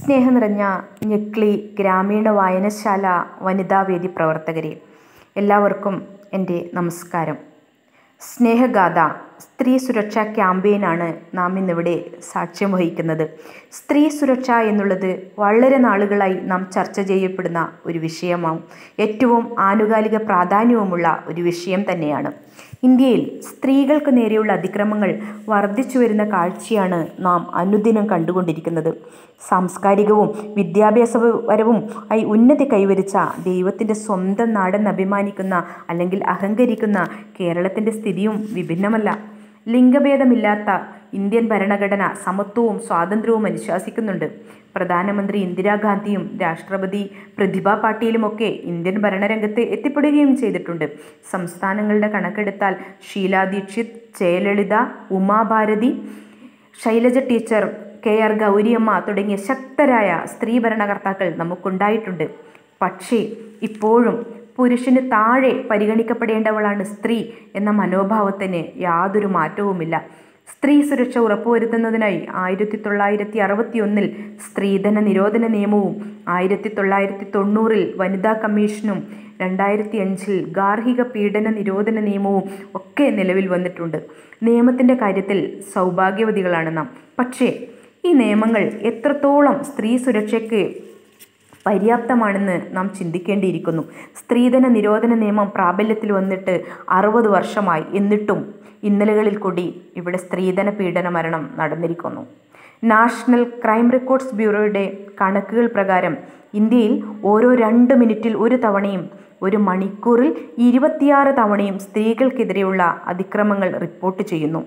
സ്നേഹം നിറഞ്ഞ ഞെക്ലി ഗ്രാമീണ വായനശാല വനിതാവേദി പ്രവർത്തകരെ എല്ലാവർക്കും എൻ്റെ നമസ്കാരം സ്നേഹഗാഥ സ്ത്രീ സുരക്ഷാ ക്യാമ്പയിനാണ് നാം ഇന്നിവിടെ സാക്ഷ്യം വഹിക്കുന്നത് സ്ത്രീ സുരക്ഷ എന്നുള്ളത് വളരെ നാളുകളായി നാം ചർച്ച ചെയ്യപ്പെടുന്ന ഒരു വിഷയമാവും ഏറ്റവും ആനുകാലിക പ്രാധാന്യവുമുള്ള ഒരു വിഷയം തന്നെയാണ് ഇന്ത്യയിൽ സ്ത്രീകൾക്ക് നേരെയുള്ള അതിക്രമങ്ങൾ വർദ്ധിച്ചു വരുന്ന കാഴ്ചയാണ് നാം അനുദിനം കണ്ടുകൊണ്ടിരിക്കുന്നത് സാംസ്കാരികവും വിദ്യാഭ്യാസപരവും ആയി ഉന്നതി കൈവരിച്ച ദൈവത്തിൻ്റെ സ്വന്തം നാടെന്ന് അഭിമാനിക്കുന്ന അല്ലെങ്കിൽ അഹങ്കരിക്കുന്ന കേരളത്തിൻ്റെ സ്ഥിതിയും വിഭിന്നമല്ല ലിംഗഭേദമില്ലാത്ത ഇന്ത്യൻ ഭരണഘടന സമത്വവും സ്വാതന്ത്ര്യവും അനുശാസിക്കുന്നുണ്ട് പ്രധാനമന്ത്രി ഇന്ദിരാഗാന്ധിയും രാഷ്ട്രപതി പ്രതിഭ പാട്ടീലുമൊക്കെ ഇന്ത്യൻ ഭരണരംഗത്ത് എത്തിപ്പെടുകയും ചെയ്തിട്ടുണ്ട് സംസ്ഥാനങ്ങളുടെ കണക്കെടുത്താൽ Sheila Dikshit Jayalalithaa Uma Bharti Shailaja teacher K R Gouri Amma തുടങ്ങിയ ശക്തരായ സ്ത്രീ ഭരണകർത്താക്കൾ നമുക്കുണ്ടായിട്ടുണ്ട് പക്ഷേ ഇപ്പോഴും പുരുഷന് താഴെ പരിഗണിക്കപ്പെടേണ്ടവളാണ് സ്ത്രീ എന്ന മനോഭാവത്തിന് യാതൊരു മാറ്റവുമില്ല സ്ത്രീ സുരക്ഷ ഉറപ്പുവരുത്തുന്നതിനായി ആയിരത്തി തൊള്ളായിരത്തി അറുപത്തി ഒന്നിൽ സ്ത്രീധന നിരോധന നിയമവും ആയിരത്തി തൊള്ളായിരത്തി തൊണ്ണൂറിൽ വനിതാ കമ്മീഷനും രണ്ടായിരത്തി അഞ്ചിൽ ഗാർഹിക പീഡന നിരോധന നിയമവും ഒക്കെ നിലവിൽ വന്നിട്ടുണ്ട് നിയമത്തിൻ്റെ കാര്യത്തിൽ സൗഭാഗ്യവതികളാണ് നാം പക്ഷേ ഈ നിയമങ്ങൾ എത്രത്തോളം സ്ത്രീ സുരക്ഷയ്ക്ക് പര്യാപ്തമാണെന്ന് നാം ചിന്തിക്കേണ്ടിയിരിക്കുന്നു സ്ത്രീധന നിരോധന നിയമം പ്രാബല്യത്തിൽ വന്നിട്ട് അറുപത് വർഷമായി എന്നിട്ടും ഇന്നലകളിൽ കൂടി ഇവിടെ സ്ത്രീധന പീഡന മരണം നടന്നിരിക്കുന്നു നാഷണൽ ക്രൈം റെക്കോർഡ്സ് ബ്യൂറോയുടെ കണക്കുകൾ പ്രകാരം ഇന്ത്യയിൽ ഓരോ രണ്ട് മിനിറ്റിൽ ഒരു തവണയും ഒരു മണിക്കൂറിൽ ഇരുപത്തിയാറ് തവണയും സ്ത്രീകൾക്കെതിരെയുള്ള അതിക്രമങ്ങൾ റിപ്പോർട്ട് ചെയ്യുന്നു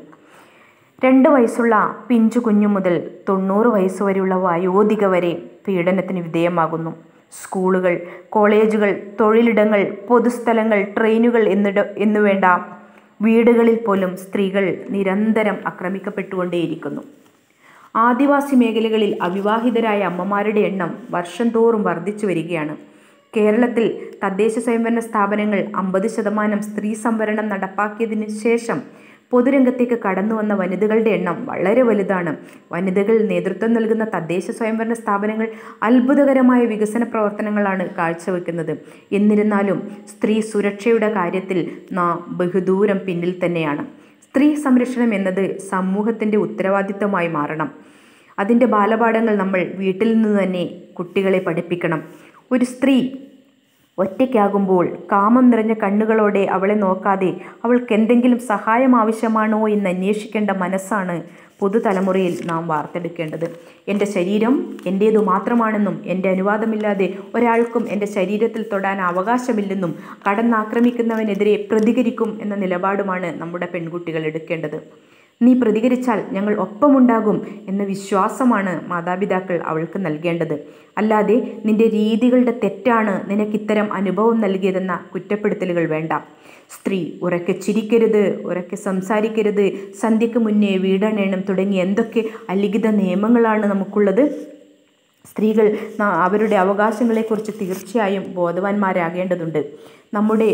രണ്ട് വയസ്സുള്ള പിഞ്ചു കുഞ്ഞു മുതൽ തൊണ്ണൂറ് വയസ്സ് വരെയുള്ള വയോധിക വരെ പീഡനത്തിന് വിധേയമാകുന്നു സ്കൂളുകൾ കോളേജുകൾ തൊഴിലിടങ്ങൾ പൊതുസ്ഥലങ്ങൾ ട്രെയിനുകൾ എന്നിട എന്നുവേണ്ട വീടുകളിൽ പോലും സ്ത്രീകൾ നിരന്തരം ആക്രമിക്കപ്പെട്ടുകൊണ്ടേയിരിക്കുന്നു ആദിവാസി മേഖലകളിൽ അവിവാഹിതരായ അമ്മമാരുടെ എണ്ണം വർഷം തോറും വർദ്ധിച്ചു വരികയാണ് കേരളത്തിൽ തദ്ദേശ സ്വയംഭരണ സ്ഥാപനങ്ങൾ അമ്പത് ശതമാനം സ്ത്രീ സംവരണം നടപ്പാക്കിയതിനു ശേഷം പൊതുരംഗത്തേക്ക് കടന്നു വന്ന വനിതകളുടെ എണ്ണം വളരെ വലുതാണ് വനിതകൾ നേതൃത്വം നൽകുന്ന തദ്ദേശ സ്വയംഭരണ സ്ഥാപനങ്ങൾ അത്ഭുതകരമായ വികസന പ്രവർത്തനങ്ങളാണ് കാഴ്ചവെക്കുന്നത് എന്നിരുന്നാലും സ്ത്രീ സുരക്ഷയുടെ കാര്യത്തിൽ നാം ബഹുദൂരം പിന്നിൽ തന്നെയാണ് സ്ത്രീ സംരക്ഷണം എന്നത് സമൂഹത്തിൻ്റെ ഉത്തരവാദിത്തമായി മാറണം അതിൻ്റെ ബാലപാഠങ്ങൾ നമ്മൾ വീട്ടിൽ നിന്ന് തന്നെ കുട്ടികളെ പഠിപ്പിക്കണം ഒരു സ്ത്രീ ഒറ്റയ്ക്കാകുമ്പോൾ കാമം നിറഞ്ഞ കണ്ണുകളോടെ അവളെ നോക്കാതെ അവൾക്ക് എന്തെങ്കിലും സഹായം ആവശ്യമാണോ എന്ന് അന്വേഷിക്കേണ്ട മനസ്സാണ് പുതുതലമുറയിൽ നാം വാർത്തെടുക്കേണ്ടത് എൻ്റെ ശരീരം എൻ്റേതു മാത്രമാണെന്നും എൻ്റെ അനുവാദമില്ലാതെ ഒരാൾക്കും എൻ്റെ ശരീരത്തിൽ തൊടാൻ അവകാശമില്ലെന്നും കടന്നാക്രമിക്കുന്നവനെതിരെ പ്രതികരിക്കും എന്ന നിലപാടുമാണ് നമ്മുടെ പെൺകുട്ടികൾ എടുക്കേണ്ടത് നീ പ്രതികരിച്ചാൽ ഞങ്ങൾ ഒപ്പമുണ്ടാകും എന്ന വിശ്വാസമാണ് മാതാപിതാക്കൾ അവൾക്ക് നൽകേണ്ടത് അല്ലാതെ നിന്റെ രീതികളുടെ തെറ്റാണ് നിനക്കിത്തരം അനുഭവം നൽകിയതെന്ന കുറ്റപ്പെടുത്തലുകൾ വേണ്ട സ്ത്രീ ഉറക്കെ ചിരിക്കരുത് ഉറക്കെ സംസാരിക്കരുത് സന്ധ്യയ്ക്ക് മുന്നേ വീടണേണം തുടങ്ങി എന്തൊക്കെ അലിഖിത നിയമങ്ങളാണ് നമുക്കുള്ളത് സ്ത്രീകൾ അവരുടെ അവകാശങ്ങളെക്കുറിച്ച് തീർച്ചയായും ബോധവാന്മാരാകേണ്ടതുണ്ട് നമ്മുടെ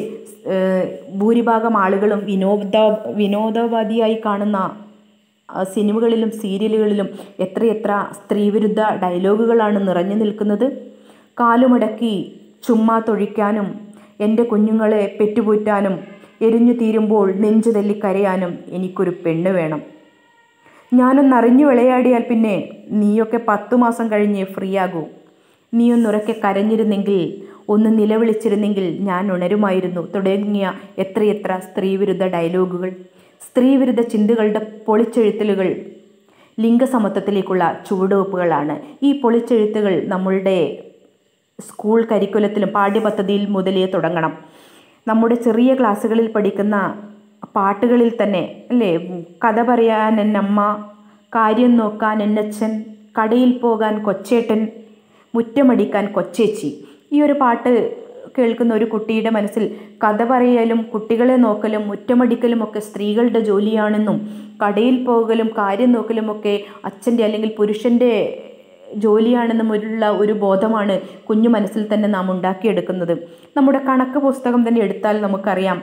ഭൂരിഭാഗം ആളുകളും വിനോദ വിനോദോപാധിയായി കാണുന്ന സിനിമകളിലും സീരിയലുകളിലും എത്രയെത്ര സ്ത്രീവിരുദ്ധ ഡയലോഗുകളാണ് നിറഞ്ഞു നിൽക്കുന്നത് കാലുമടക്കി ചുമ്മാ തൊഴിക്കാനും എൻ്റെ കുഞ്ഞുങ്ങളെ പെറ്റുപൂറ്റാനും എരിഞ്ഞു തീരുമ്പോൾ നെഞ്ചു തല്ലി കരയാനും എനിക്കൊരു പെണ്ണ് വേണം ഞാനൊന്നറിഞ്ഞു വിളയാടിയാൽ പിന്നെ നീയൊക്കെ പത്തു മാസം കഴിഞ്ഞ് ഫ്രീ ആകൂ നീയൊന്നുറക്കെ കരഞ്ഞിരുന്നെങ്കിൽ ഒന്ന് നിലവിളിച്ചിരുന്നെങ്കിൽ ഞാൻ ഉണരുമായിരുന്നു തുടങ്ങിയ എത്രയെത്ര സ്ത്രീവിരുദ്ധ ഡയലോഗുകൾ സ്ത്രീവിരുദ്ധ ചിന്തകളുടെ പൊളിച്ചെഴുത്തലുകൾ ലിംഗസമത്വത്തിലേക്കുള്ള ചുവടുവെപ്പുകളാണ് ഈ പൊളിച്ചെഴുത്തുകൾ നമ്മളുടെ സ്കൂൾ കരിക്കുലത്തിലും പാഠ്യപദ്ധതിയിൽ മുതലേ തുടങ്ങണം നമ്മുടെ ചെറിയ ക്ലാസ്സുകളിൽ പഠിക്കുന്ന പാട്ടുകളിൽ തന്നെ അല്ലേ കഥ പറയാൻ എന്നമ്മ കാര്യം നോക്കാൻ എന്നച്ഛൻ കടയിൽ പോകാൻ കൊച്ചേട്ടൻ മുറ്റമടിക്കാൻ കൊച്ചേച്ചി ഈ ഒരു പാട്ട് കേൾക്കുന്ന ഒരു കുട്ടിയുടെ മനസ്സിൽ കഥ പറയലും കുട്ടികളെ നോക്കലും മുറ്റമടിക്കലും ഒക്കെ സ്ത്രീകളുടെ ജോലിയാണെന്നും കടയിൽ പോകലും കാര്യം നോക്കലും ഒക്കെ അച്ഛൻ്റെ അല്ലെങ്കിൽ പുരുഷൻ്റെ ജോലിയാണെന്നുമുള്ള ഒരു ബോധമാണ് കുഞ്ഞു മനസ്സിൽ തന്നെ നാം ഉണ്ടാക്കിയെടുക്കുന്നത് നമ്മുടെ കണക്ക് പുസ്തകം തന്നെ എടുത്താൽ നമുക്കറിയാം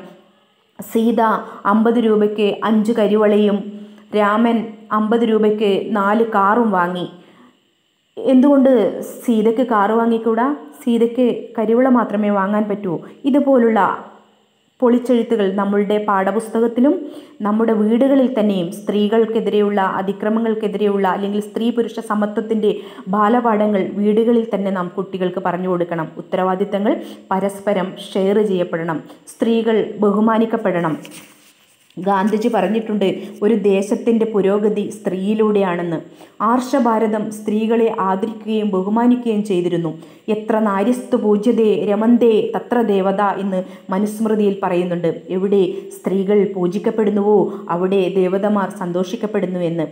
സീത അമ്പത് രൂപയ്ക്ക് അഞ്ച് കരിവളയും രാമൻ അമ്പത് രൂപയ്ക്ക് നാല് കാറും വാങ്ങി എന്തുകൊണ്ട് സീതയ്ക്ക് കാറ് വാങ്ങിക്കൂടാ സീതയ്ക്ക് കരിവിള മാത്രമേ വാങ്ങാൻ പറ്റൂ ഇതുപോലുള്ള പൊളിച്ചെഴുത്തുകൾ നമ്മളുടെ പാഠപുസ്തകത്തിലും നമ്മുടെ വീടുകളിൽ തന്നെയും സ്ത്രീകൾക്കെതിരെയുള്ള അതിക്രമങ്ങൾക്കെതിരെയുള്ള അല്ലെങ്കിൽ സ്ത്രീ പുരുഷ സമത്വത്തിൻ്റെ ബാലപാഠങ്ങൾ വീടുകളിൽ തന്നെ നാം കുട്ടികൾക്ക് പറഞ്ഞു കൊടുക്കണം ഉത്തരവാദിത്തങ്ങൾ പരസ്പരം ഷെയർ ചെയ്യപ്പെടണം സ്ത്രീകൾ ബഹുമാനിക്കപ്പെടണം ഗാന്ധിജി പറഞ്ഞിട്ടുണ്ട് ഒരു ദേശത്തിൻ്റെ പുരോഗതി സ്ത്രീയിലൂടെയാണെന്ന് ആർഷഭാരതം സ്ത്രീകളെ ആദരിക്കുകയും ബഹുമാനിക്കുകയും ചെയ്തിരുന്നു എത്ര നാര്യസ്തു പൂജ്യതേ രമന്തേ തത്ര ദേവത എന്ന് മനുസ്മൃതിയിൽ പറയുന്നുണ്ട് എവിടെ സ്ത്രീകൾ പൂജിക്കപ്പെടുന്നുവോ അവിടെ ദേവതമാർ സന്തോഷിക്കപ്പെടുന്നു എന്ന്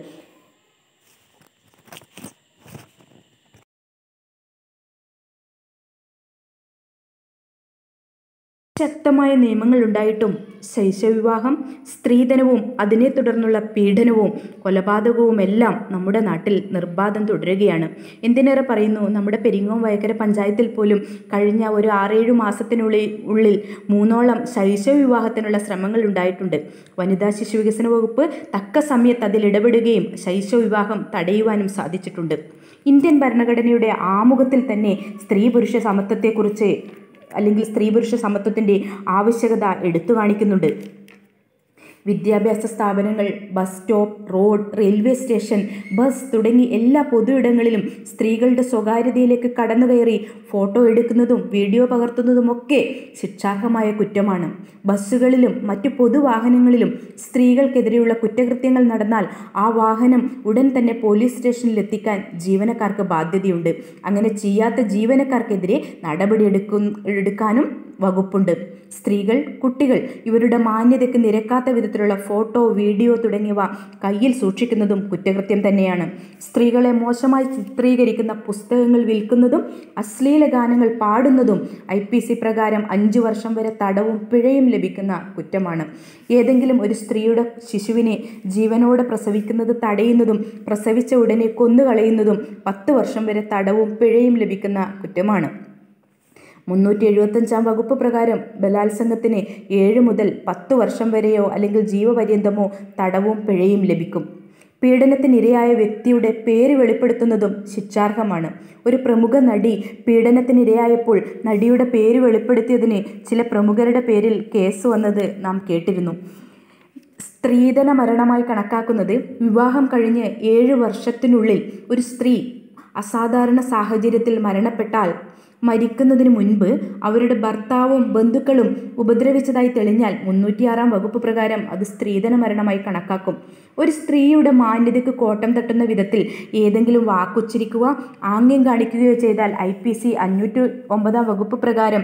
ശക്തമായ നിയമങ്ങൾ ഉണ്ടായിട്ടും ശൈശവിവാഹം സ്ത്രീധനവും അതിനെ തുടർന്നുള്ള പീഡനവും കൊലപാതകവുമെല്ലാം നമ്മുടെ നാട്ടിൽ നിർബാധം തുടരുകയാണ് എന്തിനേറെ പറയുന്നു നമ്മുടെ പെരിങ്ങോം വയക്കര പഞ്ചായത്തിൽ പോലും കഴിഞ്ഞ ഒരു ആറേഴു മാസത്തിനുള്ളിൽ ഉള്ളിൽ മൂന്നോളം ശൈശവവിവാഹത്തിനുള്ള ശ്രമങ്ങൾ ഉണ്ടായിട്ടുണ്ട് വനിതാ ശിശു വികസന വകുപ്പ് തക്ക സമയത്ത് അതിൽ ഇടപെടുകയും ശൈശവവിവാഹം തടയുവാനും സാധിച്ചിട്ടുണ്ട് ഇന്ത്യൻ ഭരണഘടനയുടെ ആമുഖത്തിൽ തന്നെ സ്ത്രീ പുരുഷ സമത്വത്തെക്കുറിച്ച് അല്ലെങ്കിൽ സ്ത്രീ പുരുഷ സമത്വത്തിൻ്റെ ആവശ്യകത എടുത്തു കാണിക്കുന്നുണ്ട് വിദ്യാഭ്യാസ സ്ഥാപനങ്ങൾ bus stop road railway station bus തുടങ്ങി എല്ലാ പൊതു ഇടങ്ങളിലും സ്ത്രീകളുടെ സ്വകാര്യതയിലേക്ക് കടന്നുകയറി ഫോട്ടോ എടുക്കുന്നതും വീഡിയോ പകർത്തുന്നതുമൊക്കെ ശിക്ഷാർഹമായ കുറ്റമാണ് ബസ്സുകളിലും മറ്റു പൊതുവാഹനങ്ങളിലും സ്ത്രീകൾക്കെതിരെയുള്ള കുറ്റകൃത്യങ്ങൾ നടന്നാൽ ആ വാഹനം ഉടൻ തന്നെ പോലീസ് സ്റ്റേഷനിൽ എത്തിക്കാൻ ജീവനക്കാർക്ക് ബാധ്യതയുണ്ട് അങ്ങനെ ചെയ്യാത്ത ജീവനക്കാർക്കെതിരെ നടപടിയെടുക്കു എടുക്കാനും വകുപ്പുണ്ട് സ്ത്രീകൾ കുട്ടികൾ ഇവരുടെ മാന്യതയ്ക്ക് നിരക്കാത്ത വിധത്തിലുള്ള ഫോട്ടോ വീഡിയോ തുടങ്ങിയവ കയ്യിൽ സൂക്ഷിക്കുന്നതും കുറ്റകൃത്യം തന്നെയാണ് സ്ത്രീകളെ മോശമായി ചിത്രീകരിക്കുന്ന പുസ്തകങ്ങൾ വിൽക്കുന്നതും അശ്ലീല ഗാനങ്ങൾ പാടുന്നതും ഐ പി സി പ്രകാരം അഞ്ചു വർഷം വരെ തടവും പിഴയും ലഭിക്കുന്ന കുറ്റമാണ് ഏതെങ്കിലും ഒരു സ്ത്രീയുടെ ശിശുവിനെ ജീവനോടെ പ്രസവിക്കുന്നത് തടയുന്നതും പ്രസവിച്ച ഉടനെ കൊന്നുകളയുന്നതും പത്ത് വർഷം വരെ തടവും പിഴയും ലഭിക്കുന്ന കുറ്റമാണ് മുന്നൂറ്റി എഴുപത്തഞ്ചാം വകുപ്പ് പ്രകാരം ബലാത്സംഗത്തിന് ഏഴ് മുതൽ പത്ത് വർഷം വരെയോ അല്ലെങ്കിൽ ജീവപര്യന്തമോ തടവും പിഴയും ലഭിക്കും പീഡനത്തിനിരയായ വ്യക്തിയുടെ പേര് വെളിപ്പെടുത്തുന്നതും ശിക്ഷാർഹമാണ് ഒരു പ്രമുഖ നടി പീഡനത്തിനിരയായപ്പോൾ നടിയുടെ പേര് വെളിപ്പെടുത്തിയതിന് ചില പ്രമുഖരുടെ പേരിൽ കേസ് വന്നത് നാം കേട്ടിരുന്നു സ്ത്രീധന മരണമായി കണക്കാക്കുന്നത് വിവാഹം കഴിഞ്ഞ് ഏഴ് വർഷത്തിനുള്ളിൽ ഒരു സ്ത്രീ അസാധാരണ സാഹചര്യത്തിൽ മരണപ്പെട്ടാൽ മരിക്കുന്നതിന് മുൻപ് അവരുടെ ഭർത്താവും ബന്ധുക്കളും ഉപദ്രവിച്ചതായി തെളിഞ്ഞാൽ മുന്നൂറ്റിയാറാം വകുപ്പ് പ്രകാരം അത് സ്ത്രീധന മരണമായി കണക്കാക്കും ഒരു സ്ത്രീയുടെ മാന്യതയ്ക്ക് കോട്ടം തട്ടുന്ന വിധത്തിൽ ഏതെങ്കിലും വാക്കുച്ചരിക്കുക ആംഗ്യം കാണിക്കുകയോ ചെയ്താൽ ഐ പി സി അഞ്ഞൂറ്റി ഒമ്പതാം വകുപ്പ് പ്രകാരം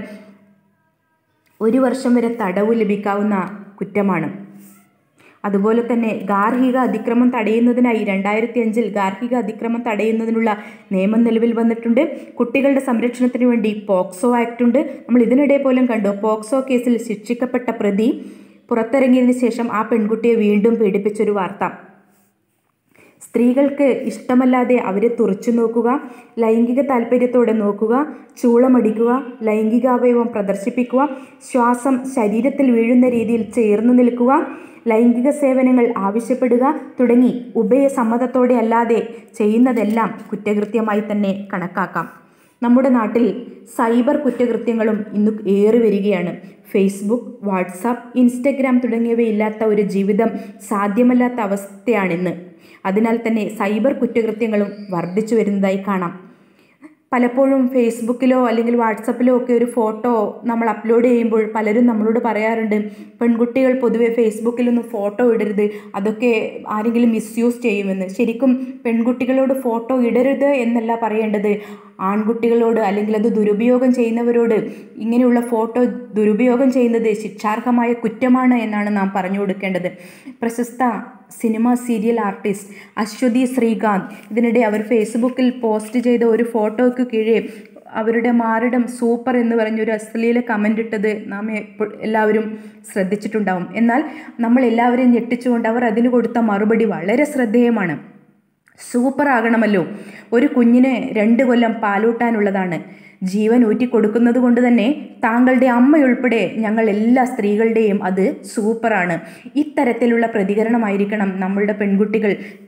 ഒരു വർഷം വരെ തടവ് ലഭിക്കാവുന്ന കുറ്റമാണ് അതുപോലെ തന്നെ ഗാർഹിക അതിക്രമം തടയുന്നതിനായി രണ്ടായിരത്തി അഞ്ചിൽ ഗാർഹിക അതിക്രമം തടയുന്നതിനുള്ള നിയമം നിലവിൽ വന്നിട്ടുണ്ട് കുട്ടികളുടെ സംരക്ഷണത്തിന് വേണ്ടി പോക്സോ ആക്ട് ഉണ്ട് നമ്മൾ ഇതിനിടെ പോലും കണ്ടു പോക്സോ കേസിൽ ശിക്ഷിക്കപ്പെട്ട പ്രതി പുറത്തിറങ്ങിയതിന് ശേഷം ആ പെൺകുട്ടിയെ വീണ്ടും പീഡിപ്പിച്ചൊരു വാർത്ത സ്ത്രീകൾക്ക് ഇഷ്ടമല്ലാതെ അവരെ തുറച്ചു നോക്കുക ലൈംഗിക താല്പര്യത്തോടെ നോക്കുക ചൂളമടിക്കുക ലൈംഗികാവയവം പ്രദർശിപ്പിക്കുക ശ്വാസം ശരീരത്തിൽ വീഴുന്ന രീതിയിൽ ചേർന്ന് നിൽക്കുക ലൈംഗിക സേവനങ്ങൾ ആവശ്യപ്പെടുക തുടങ്ങി ഉഭയസമ്മതത്തോടെ അല്ലാതെ ചെയ്യുന്നതെല്ലാം കുറ്റകൃത്യമായി തന്നെ കണക്കാക്കാം നമ്മുടെ നാട്ടിൽ സൈബർ കുറ്റകൃത്യങ്ങളും ഇന്ന് ഏറി വരികയാണ് ഫേസ്ബുക്ക് വാട്സാപ്പ് ഇൻസ്റ്റഗ്രാം തുടങ്ങിയവയില്ലാത്ത ഒരു ജീവിതം സാധ്യമല്ലാത്ത അവസ്ഥയാണിന്ന് അതിനാൽ തന്നെ സൈബർ കുറ്റകൃത്യങ്ങളും വർദ്ധിച്ചു വരുന്നതായി കാണാം പലപ്പോഴും ഫേസ്ബുക്കിലോ അല്ലെങ്കിൽ വാട്സപ്പിലോ ഒക്കെ ഒരു ഫോട്ടോ നമ്മൾ അപ്ലോഡ് ചെയ്യുമ്പോൾ പലരും നമ്മളോട് പറയാറുണ്ട് പെൺകുട്ടികൾ പൊതുവെ ഫേസ്ബുക്കിലൊന്നും ഫോട്ടോ ഇടരുത് അതൊക്കെ ആരെങ്കിലും മിസ്യൂസ് ചെയ്യുമെന്ന് ശരിക്കും പെൺകുട്ടികളോട് ഫോട്ടോ ഇടരുത് എന്നല്ല പറയേണ്ടത് ആൺകുട്ടികളോട് അല്ലെങ്കിൽ അത് ദുരുപയോഗം ചെയ്യുന്നവരോട് ഇങ്ങനെയുള്ള ഫോട്ടോ ദുരുപയോഗം ചെയ്യുന്നത് ശിക്ഷാർഹമായ കുറ്റമാണ് എന്നാണ് നാം പറഞ്ഞു കൊടുക്കേണ്ടത് പ്രശസ്ത cinema serial artist Aswathy Sreekanth ഇതിനിടെ അവർ ഫേസ്ബുക്കിൽ പോസ്റ്റ് ചെയ്ത ഒരു ഫോട്ടോയ്ക്ക് കീഴേ അവരുടെ മാറിടം സൂപ്പർ എന്ന് പറഞ്ഞൊരു അശ്ലീല കമൻ്റ് ഇട്ടത് നാം എപ്പോ- എല്ലാവരും ശ്രദ്ധിച്ചിട്ടുണ്ടാവും എന്നാൽ നമ്മൾ എല്ലാവരെയും ഞെട്ടിച്ചുകൊണ്ട് അവർ അതിന് കൊടുത്ത മറുപടി വളരെ ശ്രദ്ധേയമാണ് സൂപ്പർ ആകണമല്ലോ ഒരു കുഞ്ഞിന് രണ്ട് കൊല്ലം പാലൂട്ടാനുള്ളതാണ് ജീവൻ ഊറ്റിക്കൊടുക്കുന്നത് കൊണ്ട് തന്നെ താങ്കളുടെ അമ്മയുൾപ്പെടെ ഞങ്ങൾ എല്ലാ സ്ത്രീകളുടെയും അത് സൂപ്പറാണ് ഇത്തരത്തിലുള്ള പ്രതികരണമായിരിക്കണം നമ്മളുടെ പെൺകുട്ടികൾ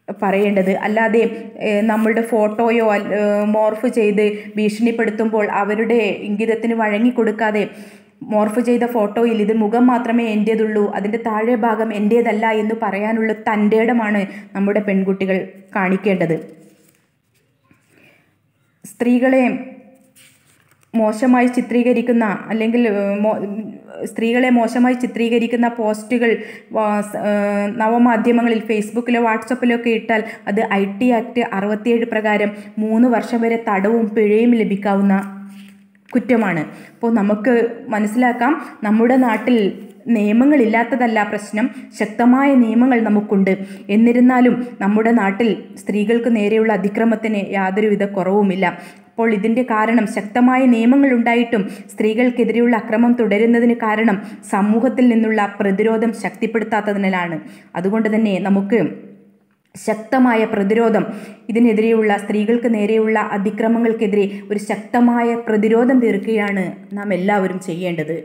പറയേണ്ടത് അല്ലാതെ ഏഹ്, നമ്മളുടെ ഫോട്ടോയോ അൽ- ഏഹ്, മോർഫ് ചെയ്ത് ഭീഷണിപ്പെടുത്തുമ്പോൾ അവരുടെ ഇംഗിതത്തിന് വഴങ്ങിക്കൊടുക്കാതെ മോർഫ് ചെയ്ത ഫോട്ടോയിൽ ഇത് മുഖം മാത്രമേ എൻ്റേതുള്ളൂ അതിൻ്റെ താഴെ ഭാഗം എൻ്റേതല്ല എന്ന് പറയാനുള്ള തൻ്റെ ഇടമാണ് നമ്മുടെ പെൺകുട്ടികൾ കാണിക്കേണ്ടത് സ്ത്രീകളെ മോശമായി ചിത്രീകരിക്കുന്ന അല്ലെങ്കിൽ ഏഹ്, മോ- സ്ത്രീകളെ മോശമായി ചിത്രീകരിക്കുന്ന പോസ്റ്റുകൾ വാ- സ്- ഏഹ്, നവമാധ്യമങ്ങളിൽ ഫേസ്ബുക്കിലോ വാട്സപ്പിലോ ഒക്കെ ഇട്ടാൽ അത് ഐ ടി ആക്ട് അറുപത്തിയേഴ് പ്രകാരം മൂന്ന് വർഷം വരെ തടവും പിഴയും ലഭിക്കാവുന്ന കുറ്റമാണ് അപ്പോൾ നമുക്ക് മനസ്സിലാക്കാം നമ്മുടെ നാട്ടിൽ നിയമങ്ങളില്ലാത്തതല്ല പ്രശ്നം ശക്തമായ നിയമങ്ങൾ നമുക്കുണ്ട് എന്നിരുന്നാലും നമ്മുടെ നാട്ടിൽ സ്ത്രീകൾക്ക് നേരെയുള്ള അതിക്രമത്തിന് യാതൊരുവിധ കുറവുമില്ല അപ്പോൾ ഇതിൻ്റെ കാരണം ശക്തമായ നിയമങ്ങൾ ഉണ്ടായിട്ടും സ്ത്രീകൾക്കെതിരെയുള്ള അക്രമം തുടരുന്നതിന് കാരണം സമൂഹത്തിൽ നിന്നുള്ള പ്രതിരോധം ശക്തിപ്പെടുത്താത്തതിനാലാണ് അതുകൊണ്ട് തന്നെ നമുക്ക് ശക്തമായ പ്രതിരോധം ഇതിനെതിരെയുള്ള സ്ത്രീകൾക്ക് നേരെയുള്ള അതിക്രമങ്ങൾക്കെതിരെ ഒരു ശക്തമായ പ്രതിരോധം തീർക്കുകയാണ് നാം എല്ലാവരും ചെയ്യേണ്ടത്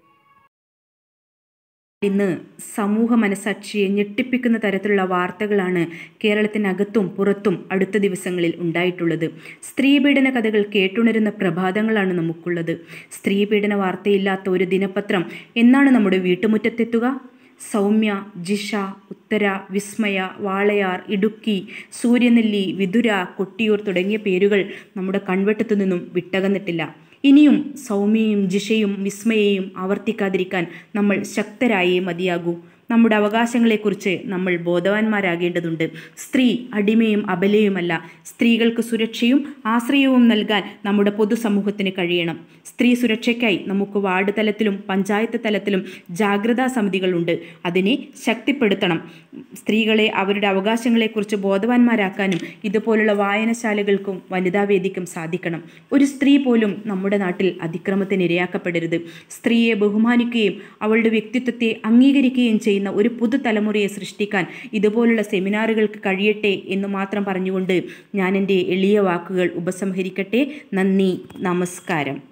ഇന്ന് സമൂഹ മനസാക്ഷിയെ ഞെട്ടിപ്പിക്കുന്ന തരത്തിലുള്ള വാർത്തകളാണ് കേരളത്തിനകത്തും പുറത്തും അടുത്ത ദിവസങ്ങളിൽ ഉണ്ടായിട്ടുള്ളത് സ്ത്രീപീഡന കഥകൾ കേട്ടുണരുന്ന പ്രഭാതങ്ങളാണ് നമുക്കുള്ളത് സ്ത്രീപീഡന വാർത്തയില്ലാത്ത ഒരു ദിനപത്രം എന്നാണ് നമ്മുടെ വീട്ടുമുറ്റത്തെത്തുക സൗമ്യ ജിഷ ഉത്തര വിസ്മയ വാളയാർ ഇടുക്കി സൂര്യനെല്ലി വിതുര കൊട്ടിയൂർ തുടങ്ങിയ പേരുകൾ നമ്മുടെ കൺവെട്ടത്തു നിന്നും വിട്ടകന്നിട്ടില്ല ഇനിയും സൗമ്യയും ജിഷയും വിസ്മയയും ആവർത്തിക്കാതിരിക്കാൻ നമ്മൾ ശക്തരായേ മതിയാകൂ നമ്മുടെ അവകാശങ്ങളെക്കുറിച്ച് നമ്മൾ ബോധവാന്മാരാകേണ്ടതുണ്ട് സ്ത്രീ അടിമയും അബലയുമല്ല സ്ത്രീകൾക്ക് സുരക്ഷയും ആശ്രയവും നൽകാൻ നമ്മുടെ പൊതുസമൂഹത്തിന് കഴിയണം സ്ത്രീ സുരക്ഷയ്ക്കായി നമുക്ക് വാർഡ് തലത്തിലും പഞ്ചായത്ത് തലത്തിലും ജാഗ്രതാ സമിതികളുണ്ട് അതിനെ ശക്തിപ്പെടുത്തണം സ്ത്രീകളെ അവരുടെ അവകാശങ്ങളെക്കുറിച്ച് ബോധവാന്മാരാക്കാനും ഇതുപോലുള്ള വായനശാലകൾക്കും വനിതാവേദിക്കും സാധിക്കണം ഒരു സ്ത്രീ പോലും നമ്മുടെ നാട്ടിൽ അതിക്രമത്തിന് ഇരയാക്കപ്പെടരുത് സ്ത്രീയെ ബഹുമാനിക്കുകയും അവളുടെ വ്യക്തിത്വത്തെ അംഗീകരിക്കുകയും ചെയ്യുന്ന ഒരു പുതുതലമുറയെ സൃഷ്ടിക്കാൻ ഇതുപോലുള്ള സെമിനാറുകൾക്ക് കഴിയട്ടെ എന്ന് മാത്രം പറഞ്ഞുകൊണ്ട് ഞാൻ എൻ്റെ എളിയ വാക്കുകൾ ഉപസംഹരിക്കട്ടെ നന്ദി നമസ്കാരം